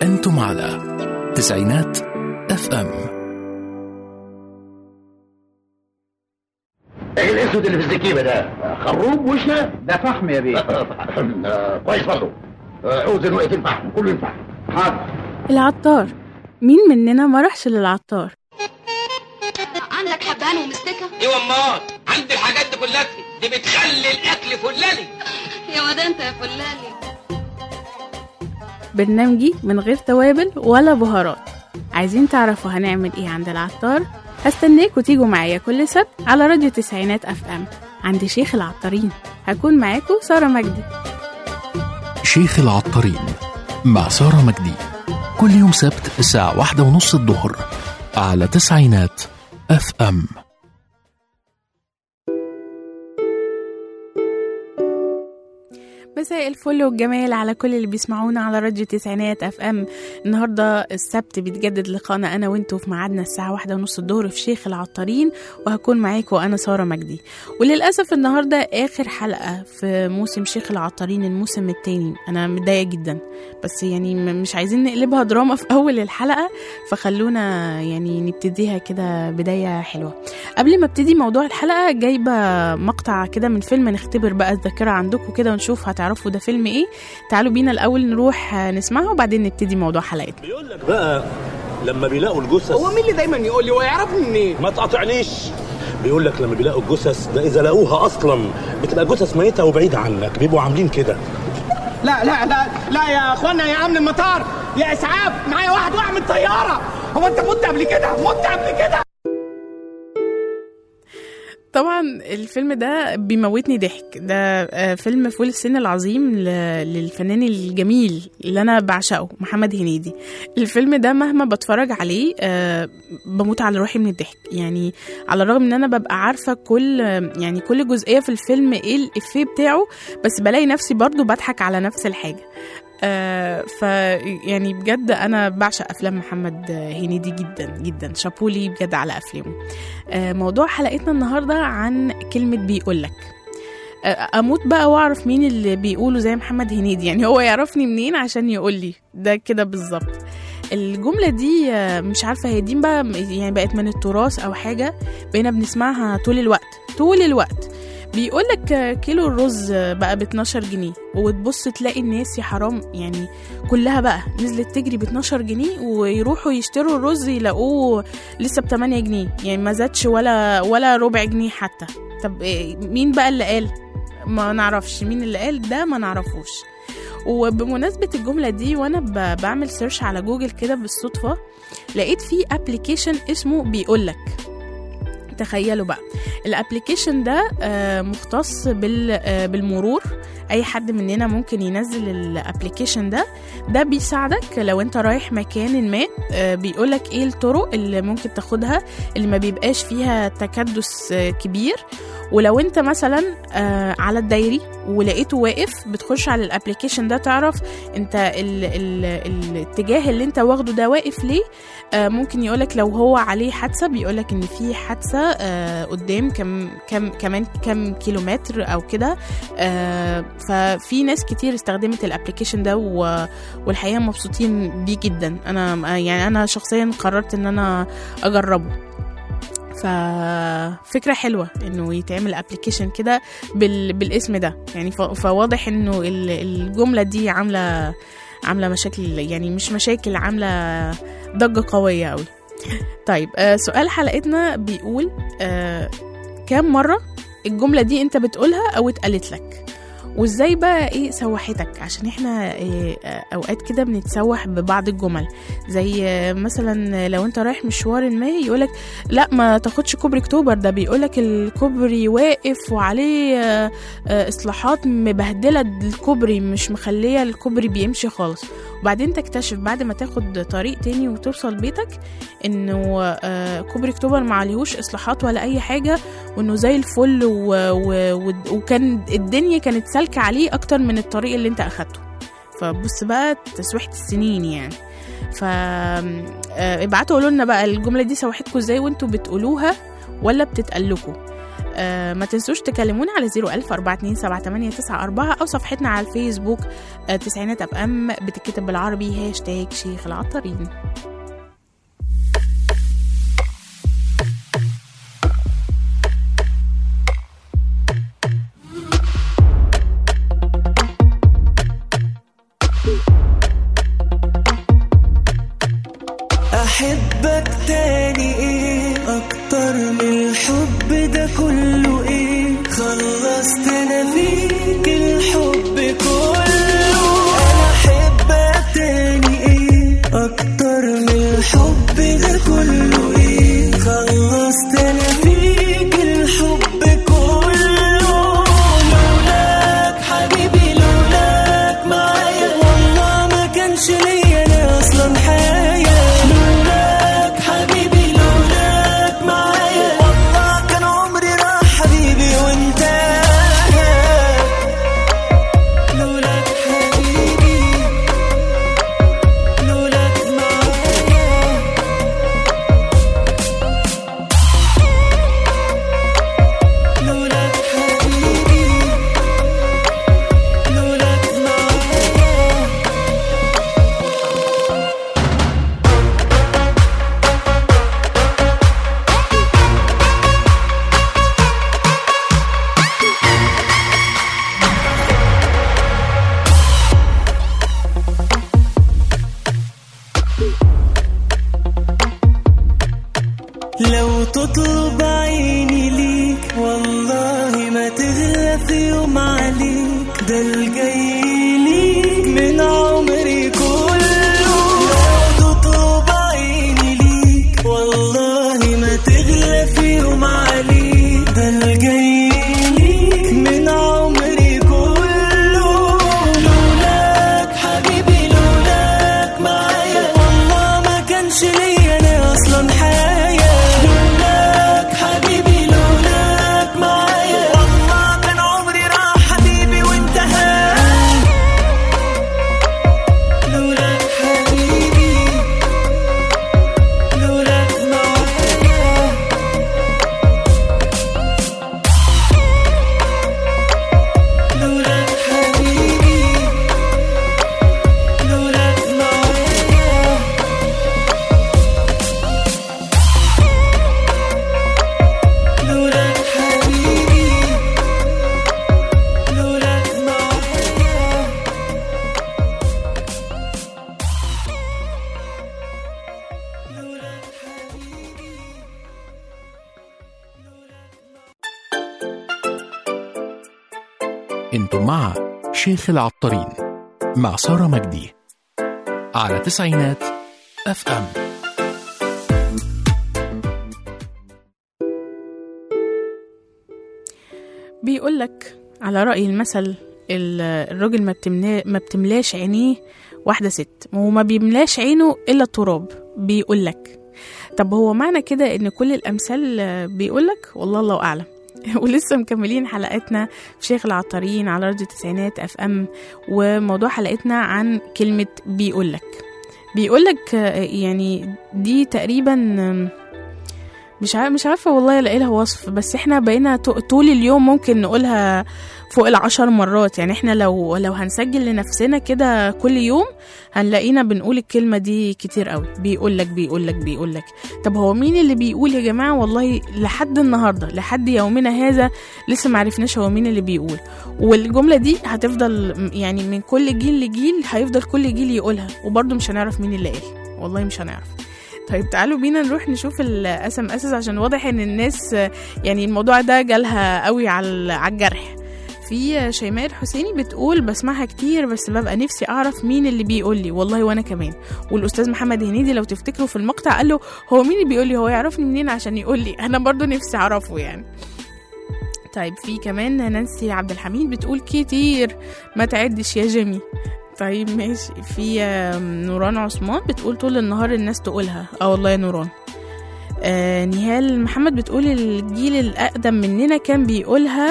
أنتم على تسعينات اف ام ايه الاسود اللي في الزكيبه ده خروب وش ده ده فحم يا بيه آه، كويس برضه آه، اوزن وقت الفحم كله ينفع حاضر العطار مين مننا ما راحش للعطار عندك حبهان ومستكة ايوه امال عندي الحاجات دي كلها دي بتخلي الاكل فلالي يا واد انت يا فلالي برنامجي من غير توابل ولا بهارات عايزين تعرفوا هنعمل ايه عند العطار هستناكوا تيجوا معايا كل سبت على راديو تسعينات اف ام عند شيخ العطارين هكون معاكم سارة مجدي شيخ العطارين مع سارة مجدي كل يوم سبت الساعة واحدة ونص الظهر على تسعينات اف ام مساء الفل والجمال على كل اللي بيسمعونا على راديو تسعينات اف ام النهارده السبت بيتجدد لقاءنا انا وانتوا في ميعادنا الساعه واحدة ونص الظهر في شيخ العطارين وهكون معاكم انا ساره مجدي وللاسف النهارده اخر حلقه في موسم شيخ العطارين الموسم الثاني انا متضايقه جدا بس يعني م- مش عايزين نقلبها دراما في اول الحلقه فخلونا يعني نبتديها كده بدايه حلوه قبل ما ابتدي موضوع الحلقه جايبه مقطع كده من فيلم نختبر بقى الذاكره عندكم كده ونشوف هتعرفوا ده فيلم ايه تعالوا بينا الاول نروح آه، نسمعه وبعدين نبتدي موضوع حلقتنا بيقول لك بقى لما بيلاقوا الجثث هو مين اللي دايما يقول لي ويعرفني منين ما تقاطعنيش بيقول لك لما بيلاقوا الجثث ده اذا لقوها اصلا بتبقى جثث ميته وبعيده عنك بيبقوا عاملين كده لا لا لا لا يا اخوانا يا امن المطار يا اسعاف معايا واحد وقع من الطياره هو انت مت قبل كده مت قبل كده طبعا الفيلم ده بيموتني ضحك ده آه، فيلم فول الصين العظيم ل- للفنان الجميل اللي انا بعشقه محمد هنيدي الفيلم ده مهما بتفرج عليه آه، بموت على روحي من الضحك يعني على الرغم ان انا ببقى عارفه كل يعني كل جزئيه في الفيلم ايه الافيه بتاعه بس بلاقي نفسي برضو بضحك على نفس الحاجه آه ف يعني بجد انا بعشق افلام محمد هنيدي جدا جدا شابولي بجد على افلامه آه موضوع حلقتنا النهارده عن كلمه بيقولك آه اموت بقى واعرف مين اللي بيقوله زي محمد هنيدي يعني هو يعرفني منين عشان يقول لي ده كده بالظبط الجمله دي آه، مش عارفه هي دي بقى يعني بقت من التراث او حاجه بقينا بنسمعها طول الوقت طول الوقت بيقول لك كيلو الرز بقى ب 12 جنيه وتبص تلاقي الناس يا حرام يعني كلها بقى نزلت تجري ب 12 جنيه ويروحوا يشتروا الرز يلاقوه لسه ب 8 جنيه يعني ما زادش ولا ولا ربع جنيه حتى طب إيه، مين بقى اللي قال ما نعرفش مين اللي قال ده ما نعرفوش وبمناسبة الجملة دي وانا ب- بعمل سيرش على جوجل كده بالصدفة لقيت في ابلكيشن اسمه بيقولك تخيلوا بقى الابلكيشن ده آه، مختص بال- آه، بالمرور اي حد مننا ممكن ينزل الابلكيشن ده ده بيساعدك لو انت رايح مكان ما آه، بيقولك ايه الطرق اللي ممكن تاخدها اللي ما بيبقاش فيها تكدس آه، كبير ولو انت مثلا آه، على الدايري ولقيته واقف بتخش على الابلكيشن ده تعرف انت ال ال الاتجاه اللي انت واخده ده واقف ليه آه، ممكن يقولك لو هو عليه حادثه بيقولك ان في حادثه آه، قدام كم كم كمان كم كيلومتر او كده آه، ففي ناس كتير استخدمت الابلكيشن ده و- والحقيقه مبسوطين بيه جدا انا يعني انا شخصيا قررت ان انا اجربه ففكرة حلوة انه يتعمل ابلكيشن كده بال... بالاسم ده يعني ف... فواضح انه ال- الجملة دي عاملة عاملة مشاكل يعني مش مشاكل عاملة ضجة قوية قوي طيب آه سؤال حلقتنا بيقول آه كام مرة الجملة دي انت بتقولها او اتقالت لك وازاي بقى ايه سوحتك عشان احنا إيه آه، اوقات كده بنتسوح ببعض الجمل زي آه، مثلا لو انت رايح مشوار ما يقولك لا ما تاخدش كوبري اكتوبر ده بيقولك الكوبري واقف وعليه آه، آه، اصلاحات مبهدله الكوبري مش مخليه الكوبري بيمشي خالص وبعدين تكتشف بعد ما تاخد طريق تاني وتوصل بيتك انه آه، كوبري اكتوبر ما عليهوش اصلاحات ولا اي حاجه وانه زي الفل و... و... و... وكان الدنيا كانت سالكه عليه اكتر من الطريق اللي انت اخدته فبص بقى تسويحه السنين يعني ف آه، ابعتوا قولوا لنا بقى الجمله دي سوحتكم ازاي وانتوا بتقولوها ولا بتتقال لكم آه ما تنسوش تكلمونا على 010427894 أو صفحتنا على الفيسبوك آه تسعينات أف أم بتتكتب بالعربي هاشتاج شيخ العطارين احبك تاني ايه اكتر من الحب ده كله ايه خلصت انا فيك الحب كله انا احبك تاني ايه اكتر من الحب ده كله ايه خلصت انا فيك الحب كله لولاك حبيبي لولاك معايا والله ما كانش ليا انا اصلا حياه لولاك حبيبي لولاك معايا والله كان عمري راح حبيبي وانت لولاك حبيبي لولاك معايا لولاك حبيبي لولاك معايا لو تطلب عيني ليك والله ما تغلى في يوم عليك ده الجاي ليك من عمري كله لو تطلب عيني ليك والله ما تغلى في يوم عليك ده الجاي ليك من عمري كله لولاك حبيبي لولاك معايا والله ما كانش ليا انا اصلا حياه لولاك حبيبي لولاك معايا والله كان عمري راح حبيبي وانتهى لولاك حبيبي لولاك معايا لولاك حبيبي لولاك معايا لولاك حبيبي لولاك معايا لولاك حبيبي انتم مع شيخ العطارين مع سارة مجدي على تسعينات اف ام بيقول لك على رأي المثل ال- الراجل ما, بتملا ما بتملاش عينيه واحدة ست وما بيملاش عينه إلا التراب بيقول لك طب هو معنى كده إن كل الأمثال بيقول لك والله الله أعلم ولسه مكملين حلقتنا في شيخ العطارين على راديو التسعينات اف ام وموضوع حلقتنا عن كلمة بيقولك بيقولك آه، يعني دي تقريبا آم، مش عارف مش عارفه والله الاقي لها وصف بس احنا بقينا ط- طول اليوم ممكن نقولها فوق العشر مرات يعني احنا لو لو هنسجل لنفسنا كده كل يوم هنلاقينا بنقول الكلمه دي كتير قوي بيقول لك بيقول لك بيقول لك طب هو مين اللي بيقول يا جماعه والله لحد النهارده لحد يومنا هذا لسه ما عرفناش هو مين اللي بيقول والجمله دي هتفضل م- يعني من كل جيل لجيل هيفضل كل جيل يقولها وبرضه مش هنعرف مين اللي قال والله مش هنعرف طيب تعالوا بينا نروح نشوف الاس ام اس عشان واضح ان الناس آه، يعني الموضوع ده جالها قوي على على الجرح في شيماء الحسيني بتقول بسمعها كتير بس ببقى نفسي اعرف مين اللي بيقول لي والله وانا كمان والاستاذ محمد هنيدي لو تفتكروا في المقطع قال له هو مين اللي بيقول لي هو يعرفني منين عشان يقول لي انا برضو نفسي اعرفه يعني طيب في كمان نانسي عبد الحميد بتقول كتير ما تعدش يا جيمي طيب ماشي في آم، نوران عثمان بتقول طول النهار الناس تقولها اه والله يا نوران آه نهال محمد بتقول الجيل الأقدم مننا كان بيقولها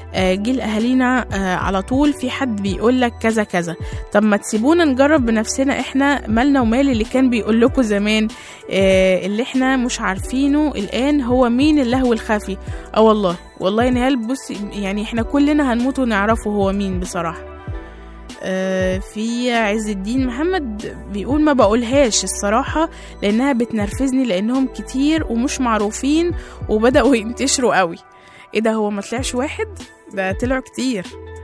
آه، جيل اهالينا آه، على طول في حد بيقول لك كذا كذا طب ما تسيبونا نجرب بنفسنا احنا مالنا ومال اللي كان بيقول لكم زمان آه، اللي احنا مش عارفينه الان هو مين اللهو الخفي اه والله والله يا نهال بصي يعني احنا كلنا هنموت ونعرفه هو مين بصراحه آه، في عز الدين محمد بيقول ما بقولهاش الصراحة لأنها بتنرفزني لأنهم كتير ومش معروفين وبدأوا ينتشروا قوي ايه ده هو ما طلعش واحد ده طلعوا كتير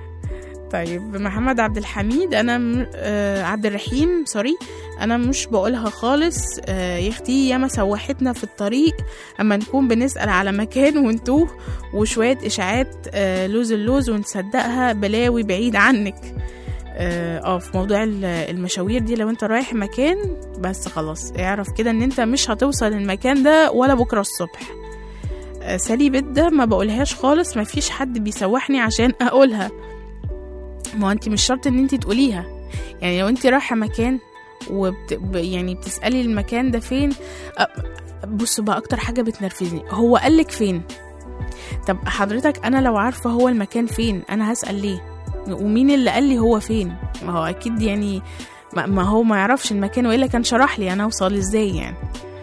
طيب محمد عبد الحميد انا م... آه عبد الرحيم سوري انا مش بقولها خالص آه يا اختي ياما سوحتنا في الطريق اما نكون بنسال على مكان ونتوه وشويه اشاعات آه لوز اللوز ونصدقها بلاوي بعيد عنك اه آه، في موضوع ال- المشاوير دي لو انت رايح مكان بس خلاص اعرف كده ان انت مش هتوصل المكان ده ولا بكره الصبح آه، سالي بده ما بقولهاش خالص ما فيش حد بيسوحني عشان اقولها ما هو انت مش شرط ان انت تقوليها يعني لو انت رايحه مكان وبت... ب- يعني بتسالي المكان ده فين أ- بصوا بقى اكتر حاجه بتنرفزني هو قالك فين طب حضرتك انا لو عارفه هو المكان فين انا هسال ليه ومين اللي قال لي هو فين ما هو اكيد يعني ما ما هو ما يعرفش المكان والا كان شرح لي انا اوصل ازاي يعني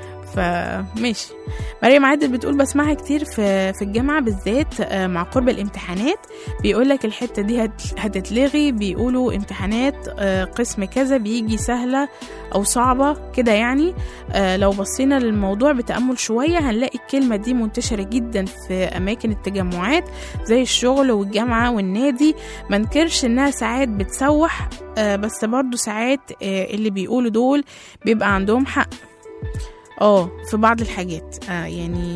فماشي مريم عادل بتقول بسمعها كتير في في الجامعه بالذات آه، مع قرب الامتحانات بيقول لك الحته دي هت- هتتلغي بيقولوا امتحانات آه، قسم كذا بيجي سهله او صعبه كده يعني آه، لو بصينا للموضوع بتامل شويه هنلاقي الكلمه دي منتشره جدا في اماكن التجمعات زي الشغل والجامعه والنادي ما نكرش انها ساعات بتسوح آه، بس برضو ساعات آه، اللي بيقولوا دول بيبقى عندهم حق اه في بعض الحاجات آه يعني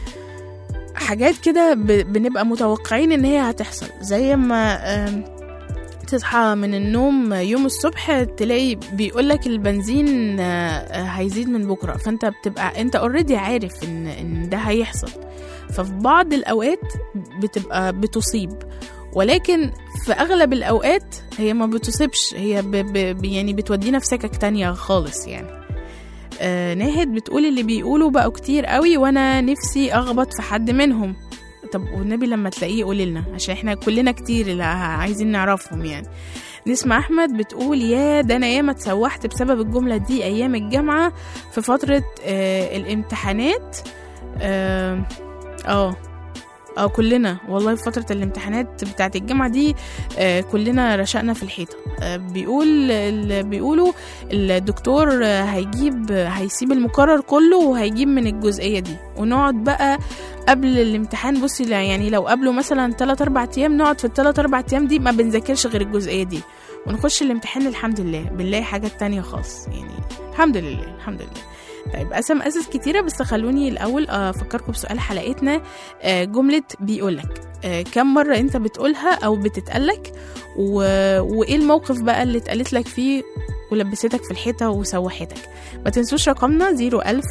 حاجات كده ب- بنبقى متوقعين ان هي هتحصل زي ما آم، تصحى من النوم يوم الصبح تلاقي بيقولك البنزين آه، آه، هيزيد من بكره فانت بتبقى انت اوريدي عارف ان ان ده هيحصل ففي بعض الاوقات بتبقى بتصيب ولكن في اغلب الاوقات هي ما بتصيبش هي ب ب يعني بتودينا في سكك تانية خالص يعني آه ناهد بتقول اللي بيقولوا بقوا كتير قوي وانا نفسي اخبط في حد منهم طب والنبي لما تلاقيه قولي لنا عشان احنا كلنا كتير اللي عايزين نعرفهم يعني نسمة أحمد بتقول يا ده أنا ياما اتسوحت بسبب الجملة دي أيام الجامعة في فترة آه الامتحانات اه اه اه كلنا والله في فترة الامتحانات بتاعت الجامعة دي آه كلنا رشقنا في الحيطة آه بيقول ال- بيقولوا الدكتور آه، هيجيب هيسيب المقرر كله وهيجيب من الجزئية دي ونقعد بقى قبل الامتحان بصي لا يعني لو قبله مثلا 3 4 ايام نقعد في الثلاث اربع ايام دي ما بنذاكرش غير الجزئية دي ونخش الامتحان الحمد لله بنلاقي حاجات تانية خالص يعني الحمد لله الحمد لله طيب قسم قصص كتيرة بس خلوني الأول أفكركم بسؤال حلقتنا آه، جملة بيقولك آه، كم مرة أنت بتقولها أو بتتقالك و... وإيه الموقف بقى اللي اتقالت لك فيه ولبستك في الحيطة وسوحتك ما تنسوش رقمنا 01000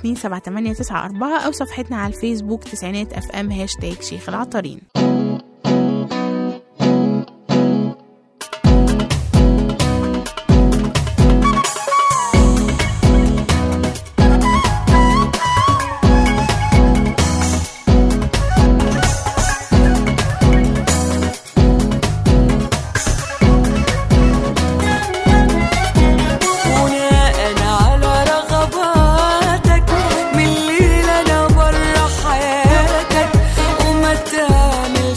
427 أو صفحتنا على الفيسبوك تسعينات اف ام هاشتاج شيخ العطارين بناء على رغباتك من الليل انا برا حياتك وما تعمل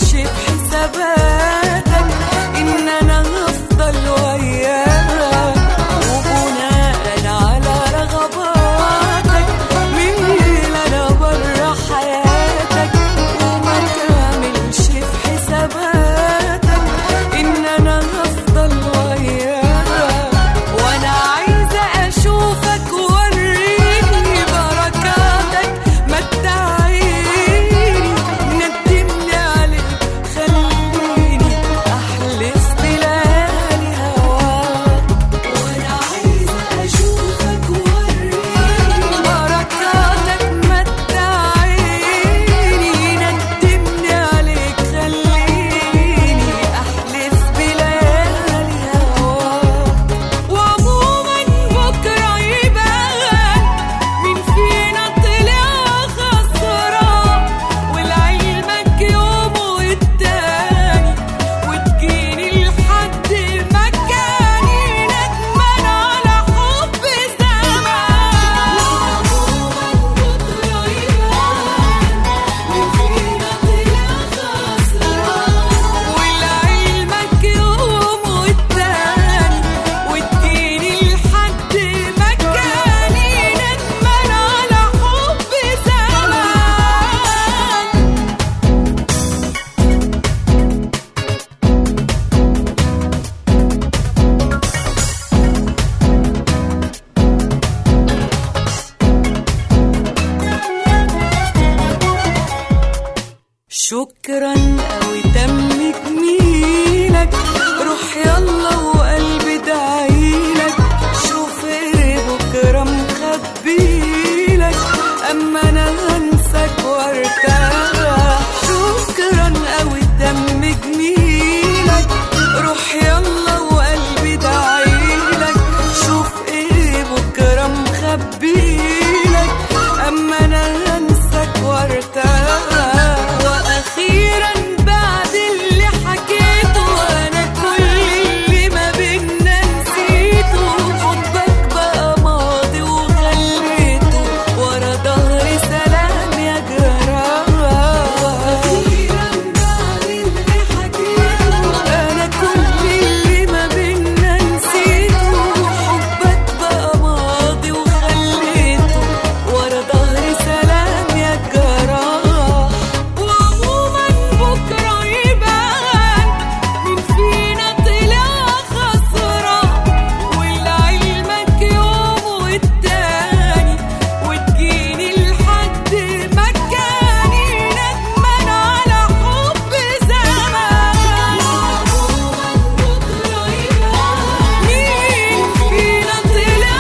شكرا قوي تم جميلك روح يلا وقلبي دعيلك شوف ايه بكره مخبيلك اما انا هنساك وارتاح شكرا قوي تم جميلك روح يلا وقلبي دعيلك شوف ايه بكره مخبيلك اما انا هنساك وارتاح واخيرا بعد اللي حكيته انا كل اللي ما بينا نسيته حبك بقى ماضي وخليته ورا ظهري سلام يا جراح واخيرا بعد اللي حكيته انا كل اللي ما بينا نسيته حبك بقى ماضي وخليته ورا ظهري سلام يا جراح وعموما بكره يبان مين فينا طلع خسران ولعلمك يوم والتاني وتجيني لحد مكاني ندمان على حب زمان وعموما بكره يبان مين فينا طلع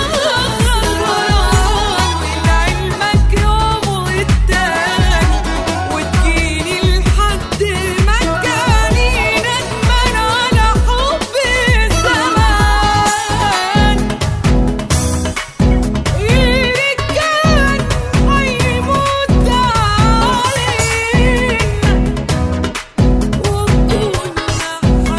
خسران ولعلمك يوم والتاني وتجيني لحد مكاني ندمان على حب زمان اللي كان هيموت علينا وكنا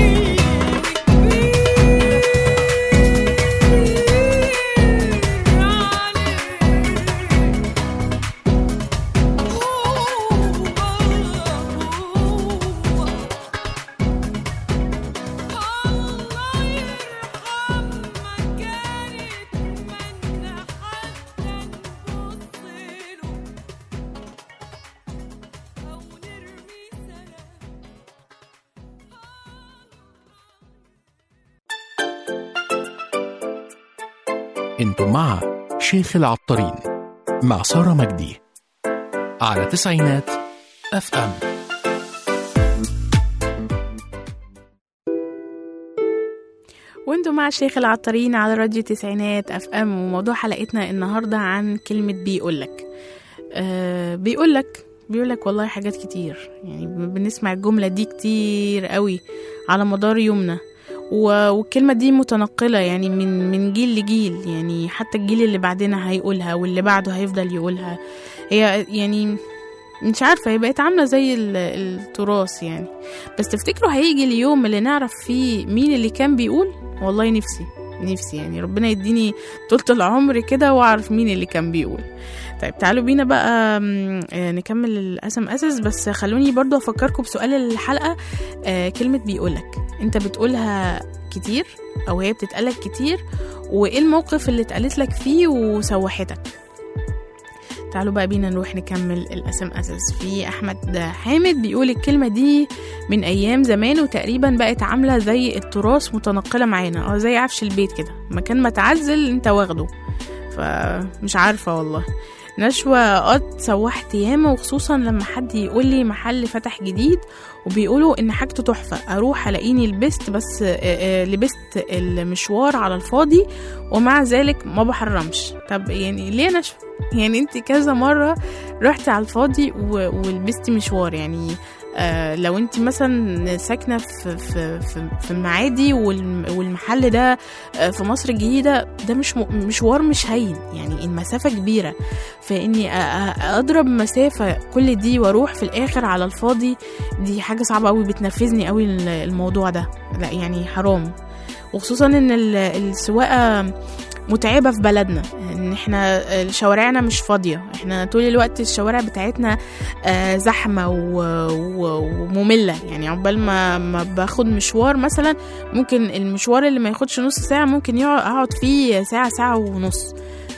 انتم مع شيخ العطارين مع سارة مجدي على تسعينات اف ام وانتم مع الشيخ العطارين على راديو تسعينات اف ام وموضوع حلقتنا النهارده عن كلمة بيقولك آه بيقولك بيقولك والله حاجات كتير يعني بنسمع الجملة دي كتير قوي على مدار يومنا و- والكلمة دي متنقلة يعني من من جيل لجيل يعني حتى الجيل اللي بعدنا هيقولها واللي بعده هيفضل يقولها هي يعني مش عارفة هي بقت عاملة زي ال- التراث يعني بس تفتكروا هيجي اليوم اللي نعرف فيه مين اللي كان بيقول والله نفسي نفسي يعني ربنا يديني طولة العمر كده واعرف مين اللي كان بيقول طيب تعالوا بينا بقى م، آه، نكمل الاسم اسس بس خلوني برضو افكركم بسؤال الحلقة آه، كلمة بيقولك انت بتقولها كتير او هي بتتقالك كتير وايه الموقف اللي اتقالت لك فيه وسوحتك تعالوا بقى بينا نروح نكمل الاسم اسس في احمد حامد بيقول الكلمه دي من ايام زمان وتقريبا بقت عامله زي التراث متنقله معانا اه زي عفش البيت كده مكان ما تعزل انت واخده فمش عارفه والله نشوى اه اتسوحت ياما وخصوصا لما حد يقول لي محل فتح جديد وبيقولوا ان حاجته تحفه اروح الاقيني لبست بس آه، آه، لبست المشوار على الفاضي ومع ذلك ما بحرمش طب يعني ليه يا نشوى يعني انت كذا مره رحتي على الفاضي و- ولبستي مشوار يعني آه لو انت مثلا ساكنه في في في, في المعادي والم- والمحل ده آه في مصر الجديده ده مش م- مشوار مش هين يعني المسافه كبيره فاني أ- أ- اضرب مسافه كل دي واروح في الاخر على الفاضي دي حاجه صعبه قوي بتنرفزني قوي ال- الموضوع ده لا يعني حرام وخصوصا ان ال- السواقه متعبة في بلدنا ان احنا شوارعنا مش فاضية احنا طول الوقت الشوارع بتاعتنا آه، زحمة و- و- ومملة يعني عقبال ما, ما باخد مشوار مثلا ممكن المشوار اللي ما ياخدش نص ساعة ممكن يقعد اقعد فيه ساعة ساعة ونص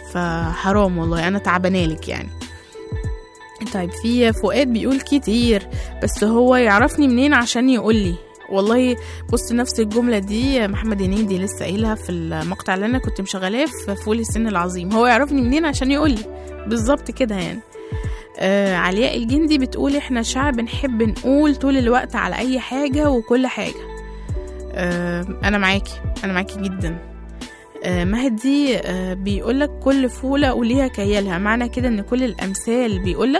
فحرام والله انا تعبانالك يعني طيب في فؤاد بيقول كتير بس هو يعرفني منين عشان يقول لي والله بص نفس الجملة دي محمد هنيدي لسه قايلها في المقطع اللي أنا كنت مشغلاه في فول السن العظيم هو يعرفني منين عشان يقول لي بالظبط كده يعني آه علياء الجندي بتقول احنا شعب بنحب نقول طول الوقت على اي حاجة وكل حاجة آه انا معاكي انا معاكي جدا آه مهدي آه بيقولك كل فولة وليها كيالها معنى كده ان كل الامثال بيقولك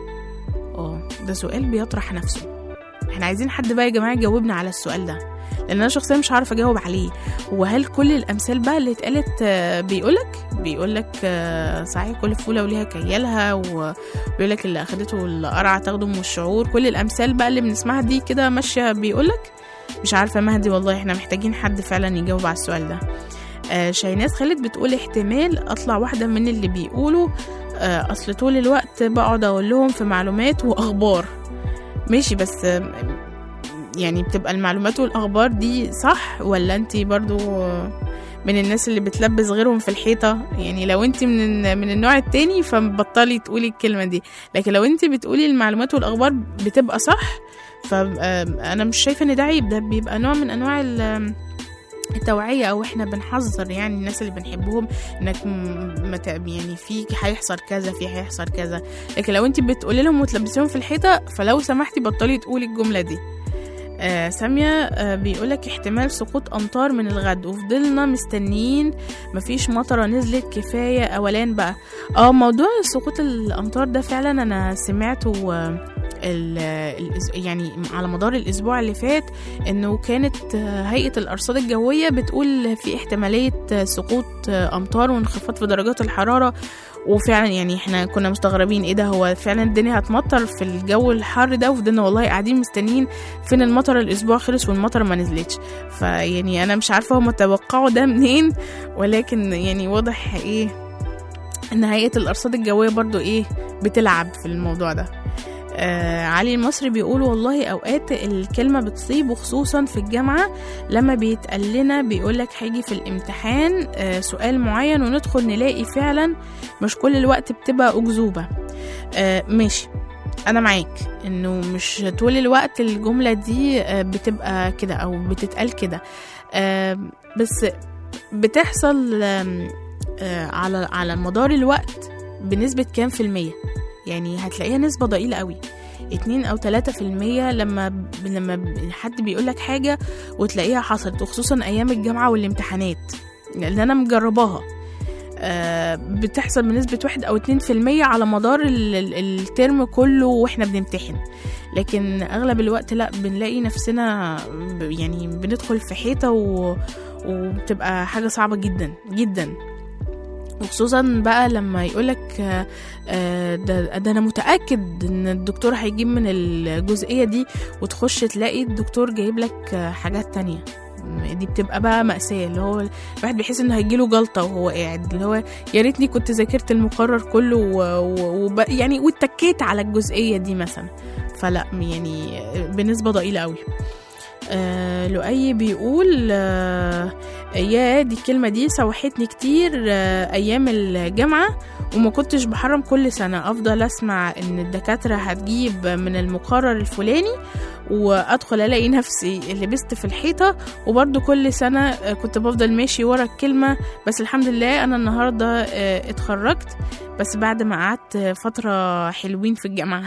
اه ده سؤال بيطرح نفسه احنا عايزين حد بقى يا جماعة يجاوبنا على السؤال ده لان انا شخصيا مش عارفه اجاوب عليه هو هل كل الامثال بقى اللي اتقالت آه، بيقولك بيقولك آه، صحيح كل فوله وليها كيالها وبيقولك اللي اخدته القرعه تاخده من الشعور كل الامثال بقى اللي بنسمعها دي كده ماشيه بيقولك مش عارفه مهدي والله احنا محتاجين حد فعلا يجاوب على السؤال ده آه شيناز خالد بتقول احتمال اطلع واحده من اللي بيقولوا آه اصل طول الوقت بقعد اقول لهم في معلومات واخبار ماشي بس آه، يعني بتبقى المعلومات والاخبار دي صح ولا انت برضو من الناس اللي بتلبس غيرهم في الحيطة يعني لو انت من من النوع التاني فبطلي تقولي الكلمة دي لكن لو انت بتقولي المعلومات والاخبار بتبقى صح فانا مش شايفة ان ده عيب ده بيبقى نوع من انواع ال- التوعية أو إحنا بنحذر يعني الناس اللي بنحبهم إنك م- ما ت- يعني في هيحصل كذا في هيحصل كذا لكن لو أنت بتقولي لهم وتلبسيهم في الحيطة فلو سمحتي بطلي تقولي الجملة دي آه سامية آه بيقولك احتمال سقوط أمطار من الغد وفضلنا مستنيين مفيش مطرة نزلت كفاية أولان بقى اه موضوع سقوط الأمطار ده فعلا أنا سمعته آه ال- الأس- يعني على مدار الأسبوع اللي فات إنه كانت آه، هيئة الأرصاد الجوية بتقول في احتمالية آه، سقوط آه، أمطار وانخفاض في درجات الحرارة وفعلا يعني احنا كنا مستغربين ايه ده هو فعلا الدنيا هتمطر في الجو الحر ده وفضلنا والله قاعدين مستنيين فين المطر الاسبوع خلص والمطر ما نزلتش فيعني انا مش عارفه هم توقعوا ده منين ولكن يعني واضح ايه ان هيئه الارصاد الجويه برضو ايه بتلعب في الموضوع ده آه علي المصري بيقول والله اوقات الكلمه بتصيب وخصوصا في الجامعه لما بيتقال لنا بيقولك هيجي في الامتحان آه سؤال معين وندخل نلاقي فعلا مش كل الوقت بتبقى اكذوبه آه ماشي انا معاك انه مش طول الوقت الجمله دي آه، بتبقى كده او بتتقال كده آه، بس بتحصل آم، آه، على على مدار الوقت بنسبه كام في الميه يعني هتلاقيها نسبه ضئيله قوي اتنين او تلاتة في المية لما ب... لما ب- حد بيقولك حاجة وتلاقيها حصلت وخصوصا أيام الجامعة والامتحانات اللي أنا مجرباها آه، بتحصل بنسبة واحد أو اتنين في المية على مدار ال- ال- الترم كله وإحنا بنمتحن لكن أغلب الوقت لأ بنلاقي نفسنا ب- يعني بندخل في حيطة و... وبتبقى حاجة صعبة جدا جدا وخصوصا بقى لما يقولك آه، آه، ده, ده انا متاكد ان الدكتور هيجيب من الجزئيه دي وتخش تلاقي الدكتور جايب لك آه، حاجات تانية دي بتبقى بقى مأساة اللي هو الواحد بيحس انه هيجيله جلطة وهو قاعد اللي هو يا ريتني كنت ذاكرت المقرر كله و... و... وب... يعني واتكيت على الجزئية دي مثلا فلا يعني بنسبة ضئيلة قوي آه لؤي بيقول آه يا دي الكلمة دي سوحتني كتير آه أيام الجامعة وما كنتش بحرم كل سنة أفضل أسمع إن الدكاترة هتجيب من المقرر الفلاني وأدخل ألاقي نفسي لبست في الحيطة وبرضو كل سنة آه، كنت بفضل ماشي ورا الكلمة بس الحمد لله أنا النهاردة آه، اتخرجت بس بعد ما قعدت فترة حلوين في الجامعة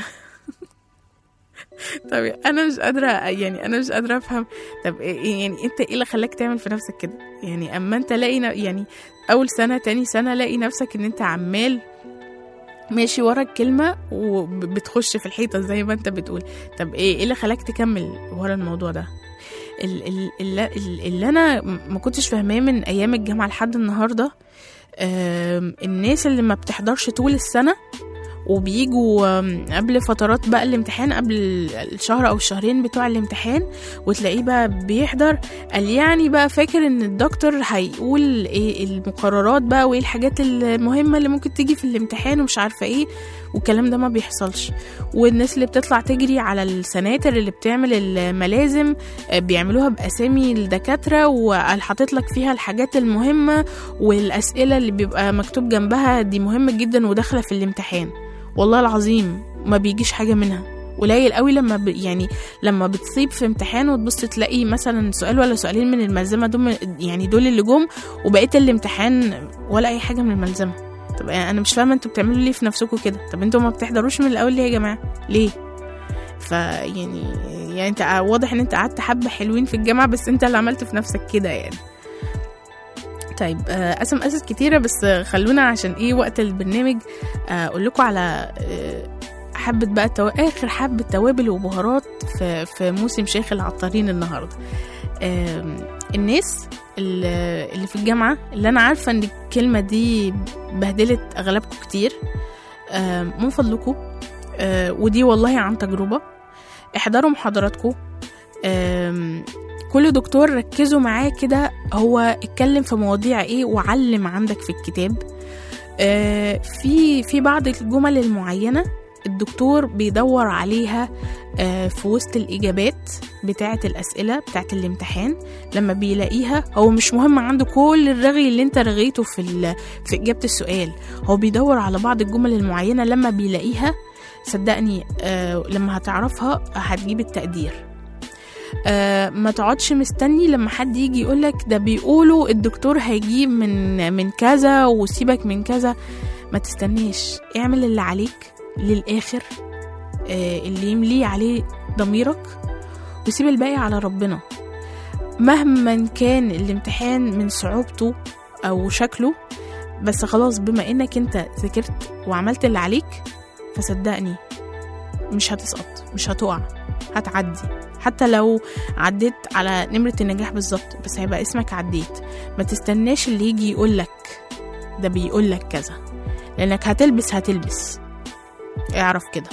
طب انا مش قادره يعني انا مش قادره افهم طب إيه- يعني انت ايه اللي خلاك تعمل في نفسك كده يعني اما انت لاقي ن- يعني اول سنه تاني سنه لاقي نفسك ان انت عمال ماشي ورا الكلمه وبتخش في الحيطه زي ما انت بتقول طب ايه ايه اللي خلاك تكمل ورا الموضوع ده ال- ال- اللي, اللي انا ما كنتش فاهماه من ايام الجامعه لحد النهارده آم، الناس اللي ما بتحضرش طول السنه وبيجوا آم، قبل فترات بقى الامتحان قبل الشهر او الشهرين بتوع الامتحان وتلاقيه بقى بيحضر قال يعني بقى فاكر ان الدكتور هيقول ايه المقررات بقى وايه الحاجات المهمه اللي ممكن تيجي في الامتحان ومش عارفه ايه والكلام ده ما بيحصلش والناس اللي بتطلع تجري على السناتر اللي بتعمل الملازم آه، بيعملوها باسامي الدكاتره وقال حاطط لك فيها الحاجات المهمه والاسئله اللي بيبقى مكتوب جنبها دي مهمه جدا وداخله في الامتحان والله العظيم ما بيجيش حاجه منها قليل قوي لما ب... يعني لما بتصيب في امتحان وتبص تلاقي مثلا سؤال ولا سؤالين من الملزمه دول يعني دول اللي جم وبقيت الامتحان ولا اي حاجه من الملزمه طب يعني انا مش فاهمه انتوا بتعملوا ليه في نفسكم كده طب انتوا ما بتحضروش من الاول ليه يا جماعه ليه فيعني يعني انت واضح ان انت قعدت حبه حلوين في الجامعه بس انت اللي عملت في نفسك كده يعني طيب آه، اسم اسس كتيره بس آه، خلونا عشان ايه وقت البرنامج آه، اقول لكم على آه، حبه بقى تو... اخر حبه توابل وبهارات في في موسم شيخ العطارين النهارده آم، الناس اللي اللي في الجامعه اللي انا عارفه ان الكلمه دي بهدلت اغلبكم كتير آم، من فضلكم آه، ودي والله عن تجربه احضروا محاضراتكم آم، كل دكتور ركزوا معاه كده هو اتكلم في مواضيع ايه وعلم عندك في الكتاب آه، في في بعض الجمل المعينه الدكتور بيدور عليها آه، في وسط الإجابات بتاعة الأسئلة بتاعة الامتحان لما بيلاقيها هو مش مهم عنده كل الرغي اللي انت رغيته في, ال- في إجابة السؤال هو بيدور على بعض الجمل المعينة لما بيلاقيها صدقني آه لما هتعرفها هتجيب التقدير آه ما تقعدش مستني لما حد يجي يقولك ده بيقولوا الدكتور هيجيب من من كذا وسيبك من كذا ما تستنيش اعمل اللي عليك للآخر آه اللي يملي عليه ضميرك وسيب الباقي على ربنا مهما كان الامتحان من صعوبته أو شكله بس خلاص بما انك انت ذاكرت وعملت اللي عليك فصدقني مش هتسقط مش هتقع هتعدي حتى لو عديت على نمرة النجاح بالظبط بس هيبقى اسمك عديت ما تستناش اللي يجي يقولك ده بيقولك كذا لانك هتلبس هتلبس اعرف كده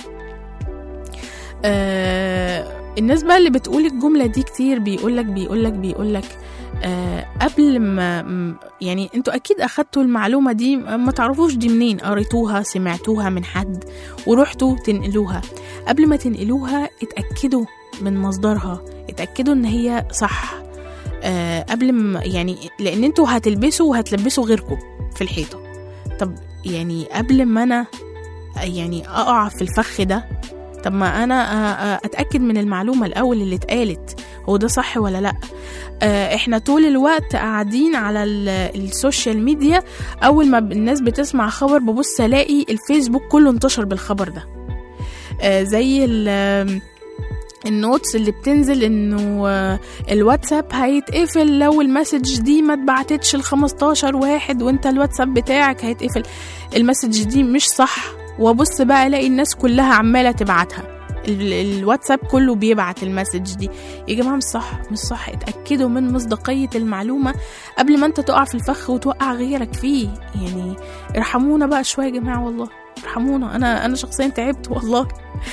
آه الناس بقى اللي بتقول الجملة دي كتير بيقولك بيقولك بيقولك آه قبل ما م- يعني انتوا اكيد اخدتوا المعلومة دي ما تعرفوش دي منين قريتوها سمعتوها من حد ورحتوا تنقلوها قبل ما تنقلوها اتأكدوا من مصدرها اتأكدوا ان هي صح آه قبل ما يعني لان انتوا هتلبسوا وهتلبسوا غيركم في الحيطة طب يعني قبل ما انا يعني اقع في الفخ ده طب ما انا آه، آه، اتاكد من المعلومه الاول اللي اتقالت هو ده صح ولا لا آه، احنا طول الوقت قاعدين على ال- السوشيال ميديا اول ما الناس بتسمع خبر ببص الاقي الفيسبوك كله انتشر بالخبر ده آه، زي ال- النوتس اللي بتنزل انه آه، الواتساب هيتقفل لو المسج دي ما اتبعتتش ل 15 واحد وانت الواتساب بتاعك هيتقفل المسج دي مش صح وابص بقى الاقي الناس كلها عماله تبعتها ال- الواتساب كله بيبعت المسج دي يا جماعه مش صح مش صح اتاكدوا من مصداقيه المعلومه قبل ما انت تقع في الفخ وتوقع غيرك فيه يعني ارحمونا بقى شويه يا جماعه والله ارحمونا انا انا شخصيا تعبت والله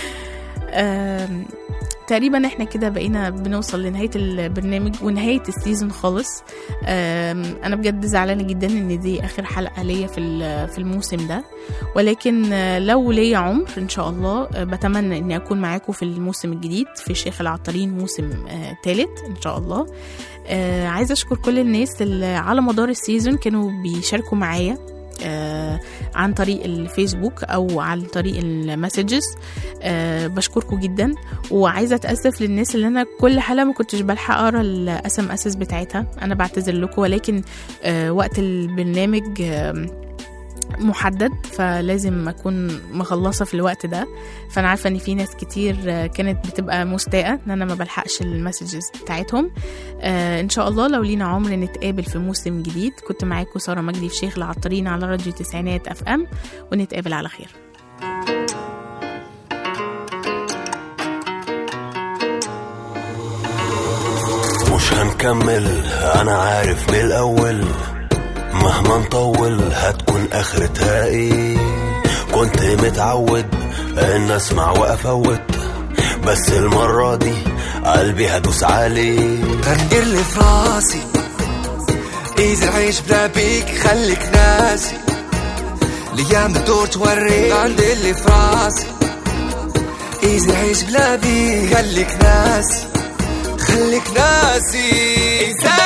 آم، تقريبا احنا كده بقينا بنوصل لنهاية البرنامج ونهاية السيزون خالص آم، انا بجد زعلانة جدا ان دي اخر حلقة ليا في ال- في الموسم ده ولكن آه، لو ليا عمر ان شاء الله آه، بتمنى اني اكون معاكم في الموسم الجديد في شيخ العطارين موسم ثالث ان شاء الله آه، عايزة اشكر كل الناس اللي على مدار السيزون كانوا بيشاركوا معايا آه، عن طريق الفيسبوك او عن طريق المسجز أه بشكركم جدا وعايزه اتاسف للناس اللي انا كل حلقه ما كنتش بلحق اقرا الاس ام اسس بتاعتها انا بعتذر لكم ولكن أه وقت البرنامج أه محدد فلازم اكون مخلصه في الوقت ده فانا عارفه ان في ناس كتير آه، كانت بتبقى مستاءه ان انا ما بلحقش المسجز بتاعتهم آه ان شاء الله لو لينا عمر نتقابل في موسم جديد كنت معاكم ساره مجدي في شيخ العطارين على راديو تسعينات اف ام ونتقابل على خير مش هنكمل انا عارف من الاول مهما نطول هتكون اخرتها ايه كنت متعود ان اسمع وافوت بس المرة دي قلبي هدوس عليه غني اللي في راسي اذا العيش بلا بيك خليك ناسي الايام بتدور توريك عندي اللي في راسي اذا العيش بلا بيك خليك ناسي خليك ناسي إذا